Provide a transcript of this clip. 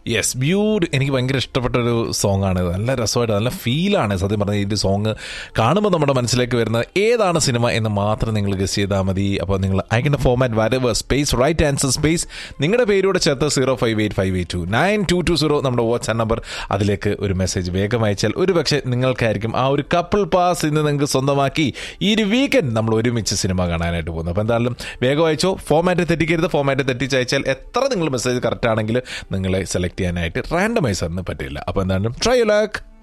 yes beauty എനിക്ക് ഭയങ്കര ഇഷ്ടപ്പെട്ട ഒരു സോങ് ആണ് നല്ല രസമായിട്ട് നല്ല ഫീലാണ് സത്യം പറഞ്ഞ ഈ സോങ് കാണുമ്പോൾ നമ്മുടെ മനസ്സിലേക്ക് വരുന്നത് ഏതാണ് സിനിമ എന്ന് മാത്രം നിങ്ങൾ ഗസ് ചെയ്താൽ മതി അപ്പോൾ നിങ്ങൾ അയക്കേണ്ട ഫോമാറ്റ് വരവ് സ്പേസ് റൈറ്റ് ആൻസർ സ്പേസ് നിങ്ങളുടെ പേരോട് ചേർത്ത് zero five eight five eight two nine two two zero നമ്മുടെ വാട്സ്ആപ്പ് നമ്പർ അതിലേക്ക് ഒരു മെസ്സേജ് വേഗം അയച്ചാൽ ഒരു പക്ഷേ നിങ്ങൾക്കായിരിക്കും ആ ഒരു കപ്പിൾ പാസ് ഇന്ന് നിങ്ങൾക്ക് സ്വന്തമാക്കി ഈ ഒരു വീക്കെൻഡ് നമ്മൾ ഒരുമിച്ച് സിനിമ കാണാനായിട്ട് പോകുന്നു അപ്പോൾ എന്തായാലും വേഗം അയച്ചോ ഫോമാറ്റ് തെറ്റിക്കരുത് ഫോമാറ്റ് തെറ്റിച്ച് അയച്ചാൽ എത്ര നിങ്ങൾ മെസ്സേജ് കറക്റ്റ് ആണെങ്കിൽ നിങ്ങളെ സെലക്ട് ചെയ്യാനായിട്ട് റാൻഡമൈസറിന് പറ്റില്ല അപ്പോൾ എന്തായാലും ട്രൈ ലക്ക്